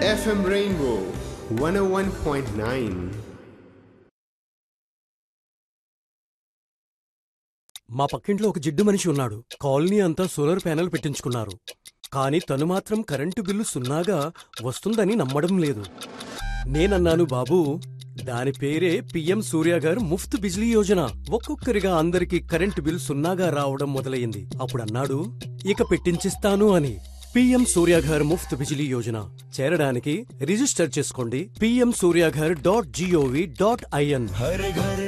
FM Rainbow 101.9. మా పక్కింట్లో ఒక జిడ్డు మనిషి ఉన్నాడు కాలనీ అంతా సోలార్ ప్యానెల్ పెట్టించుకున్నారు కానీ తను మాత్రం కరెంటు బిల్లు సున్నాగా వస్తుందని నమ్మడం లేదు నేనన్నాను బాబూ దాని పేరే పిఎం సూర్య గారు ముఫ్త్ బిజ్లీ యోజన ఒక్కొక్కరిగా అందరికీ కరెంటు బిల్ సున్నాగా రావడం మొదలయ్యింది అప్పుడు అన్నాడు ఇక పెట్టించిస్తాను అని పిఎం సూర్యాఘర్ ముఫ్త్ బిజిలీ యోజన చేరడానికి రిజిస్టర్ చేసుకోండి PM Suryaghar dot GOV dot IN